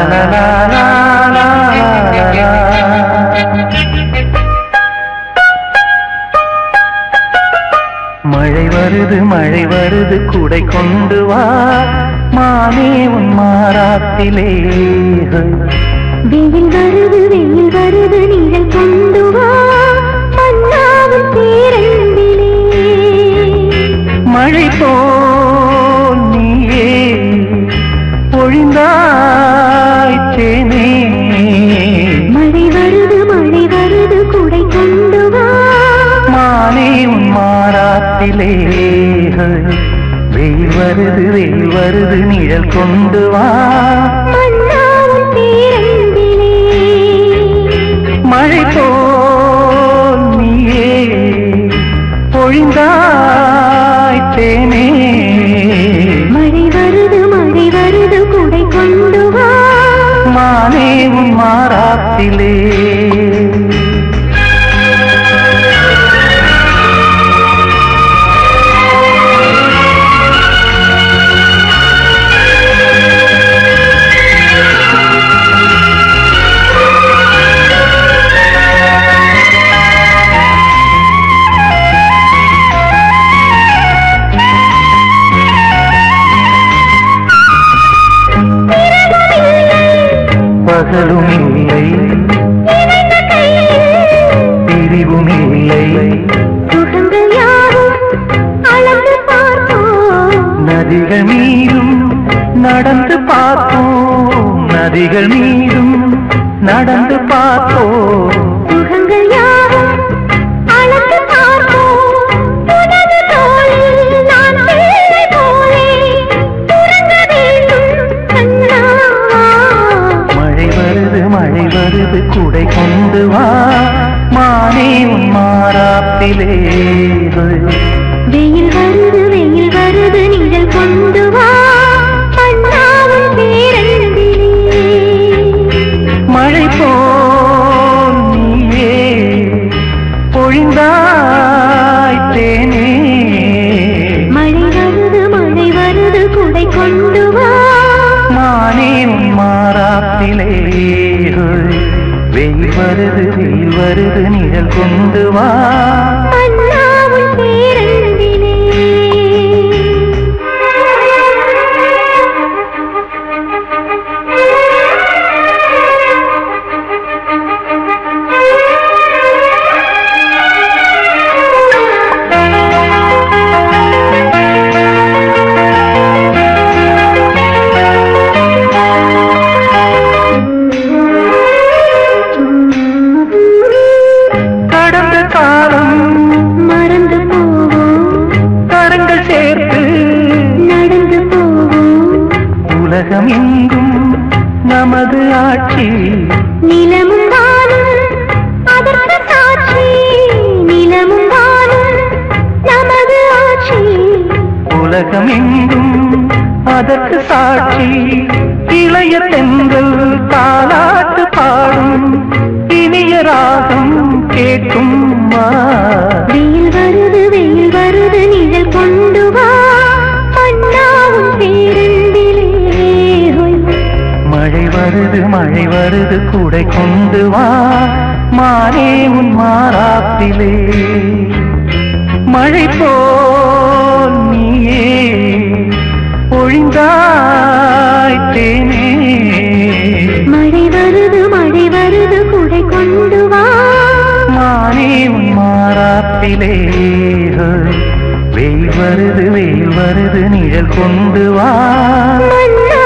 லா, லா, லா, லா, லா, லா. மழை வருது மழை வருது குடை கொண்டு வா மானே உன் மாறாத்திலே வெயில் வருது வெயில் வருது நீங்கள் கொண்டு வா மன்னாவும் பேரன்பிலே மழை போல் நீயே பொழிந்தாய் தேனே மழை வருது மழை வருது குடை கொண்டு வா மானே உன் மாறாத்திலே வெயில் வருது வெயில் வருது நிழல் கொண்டு வா மன்னாவும் பேரன்பிலே மழை போல் நீயே பொழிந்தாய் தேனே மழை வருது மழை வருது குடை கொண்டு வா மானே உன் மாறாத்திலே பகலும் இல்லை பிரிவும் இல்லை சுகங்கள் யாவும் அளந்து பார்ப்போம் நதிகள் மீதும் நடந்து பார்ப்போம் நதிகள் மீதும் நடந்து பார்ப்போம் சுகங்கள் யாவும் அளந்து பார்ப்போம் உனது தோளில் நான் பிள்ளை போலே உறங்க வேண்டும் கண்ணா மழை வருது மழை வருது குடை கொண்டு வா மானே உன் மாறாப்பிலே வெயில் வருது வெயில் வருது நிழல் கொண்டு வா அண்ணாவும் பேரன்பிலே மழை போல் நீயே பொழிந்தாய் தேனே மழை வருது மழை வருது குடை கொண்டு வா மானே உன் மாறாப்பிலே வெயில் வருது வெயில் வருது நிழல் கொண்டு வா அண்ணாவும் பேரன்பிலே கடந்த காலம் மறந்து போவோம் கரங்கள் சேர்த்து நடந்து போவோம் உலகம் எங்கும் நமது ஆட்சி நிலமும் வானும் அதற்கு சாட்சி நிலமும் வானும் நமது ஆட்சி உலகம் எங்கும் அதற்கு சாட்சி இளைய தென்றல் தாலாட்டு பாடும் இனிய ராகம் கேட்கும் வா. வெயில் வருது வெயில் வருது நிழல் கொண்டு வா அண்ணாவும் பேருந்திலே ஹொய். மழை வருது மழை வருது கூடை கொண்டு வா மானே உன் மாறாப்பிலே மழை போல் நீயே பொழிந்தாய் தேனே மழை வருது மழை வருது குடை கொண்டு வா மானே உன் மாறாப்பிலே வெயில் வருது வெயில் வருது நிழல் கொண்டு வா மன்னா